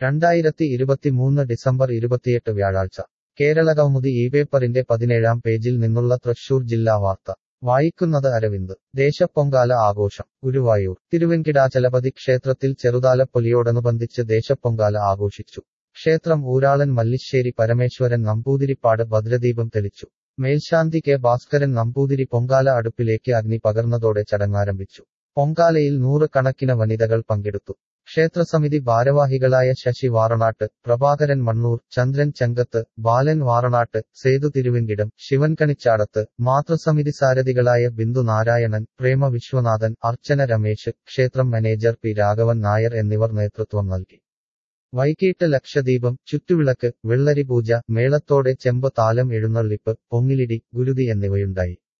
രണ്ടായിരത്തി ഇരുപത്തിമൂന്ന് ഡിസംബർ ഇരുപത്തിയെട്ട് വ്യാഴാഴ്ച കേരളകൗമുദി ഈ പേപ്പറിന്റെ പതിനേഴാം പേജിൽ നിന്നുള്ള തൃശൂർ ജില്ലാ വാർത്ത വായിക്കുന്നത് അരവിന്ദ് ദേശപ്പൊങ്കാല ആഘോഷം ഗുരുവായൂർ തിരുവെങ്കിടാചലപതി ക്ഷേത്രത്തിൽ ചെറുതാലപ്പൊലിയോടനുബന്ധിച്ച് ദേശപ്പൊങ്കാല ആഘോഷിച്ചു ക്ഷേത്രം ഊരാളൻ മല്ലിശ്ശേരി പരമേശ്വരൻ നമ്പൂതിരിപ്പാട് ഭദ്രദീപം തെളിച്ചു മേൽശാന്തി കെ ഭാസ്കരൻ നമ്പൂതിരി പൊങ്കാല അടുപ്പിലേക്ക് അഗ്നി പകർന്നതോടെ ചടങ്ങാരംഭിച്ചു പൊങ്കാലയിൽ നൂറുകണക്കിന് വനിതകൾ പങ്കെടുത്തു ക്ഷേത്രസമിതി ഭാരവാഹികളായ ശശി വാറണാട്ട് പ്രഭാകരൻ മണ്ണൂർ ചന്ദ്രൻ ചെങ്കത്ത് ബാലൻ വാറണാട്ട് സേതു തിരുവെങ്കിടം ശിവൻ കണിച്ചാടത്ത് മാതൃസമിതി സാരഥികളായ ബിന്ദു നാരായണൻ പ്രേമ വിശ്വനാഥൻ അർച്ചന രമേശ് ക്ഷേത്രം മാനേജർ പി രാഘവൻ നായർ എന്നിവർ നേതൃത്വം നൽകി വൈകിട്ട് ലക്ഷദീപം ചുറ്റുവിളക്ക് വെള്ളരി പൂജ മേളത്തോടെ ചെമ്പ് താലം എഴുന്നള്ളിപ്പ് പൊങ്ങിലിടി ഗുരുതി എന്നിവയുണ്ടായി